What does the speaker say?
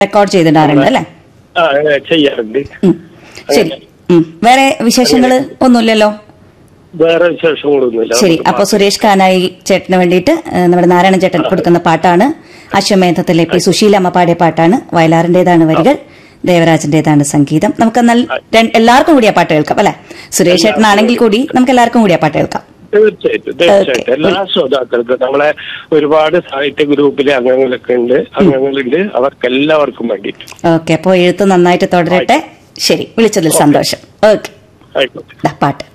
Record ചെയ്തിടാറുണ്ട് അല്ലേ ആ അങ്ങനെ ചെയ്യാറുണ്ട് ഉം. ശരി ഉം. വേറെ വിശേഷങ്ങൾ ഒന്നുമില്ലല്ലോ വേറെ വിശേഷങ്ങളൊന്നുമില്ല ശരി അപ്പൊ സുരേഷ് കാനായി ചേട്ടന് വേണ്ടിയിട്ട് ഏഹ്, നമ്മുടെ നാരായണൻ ചേട്ടൻ കൊടുക്കുന്ന പാട്ടാണ് അശ്വമേധത്തിലെ പി സുശീലമ്മ പാടിയ പാട്ടാണ് വയലാറിന്റേതാണ് വരികൾ ദേവരാജന്റേതാണ് സംഗീതം നമുക്ക് നല്ല രണ്ട്- എല്ലാവർക്കും കൂടി ആ പാട്ട് കേൾക്കാം അല്ലെ സുരേഷ് ചേട്ടനാണെങ്കിൽ കൂടി നമുക്ക് എല്ലാവർക്കും കൂടി ആ പാട്ട് കേൾക്കാം തീർച്ചയായിട്ടും തീർച്ചയായിട്ടും എല്ലാ ശ്രോതാക്കൾക്കും നമ്മളെ ഒരുപാട് സാഹിത്യ ഗ്രൂപ്പിലെ അംഗങ്ങളൊക്കെ ഉണ്ട് അംഗങ്ങളുണ്ട് അവർക്ക് എല്ലാവർക്കും വേണ്ടിയിട്ട് ഓക്കെ അപ്പോൾ എഴുത്ത് നന്നായിട്ട് തുടരട്ടെ ശരി വിളിച്ചതിൽ സന്തോഷം ഓക്കെ ആയിക്കോട്ടെ പാട്ട്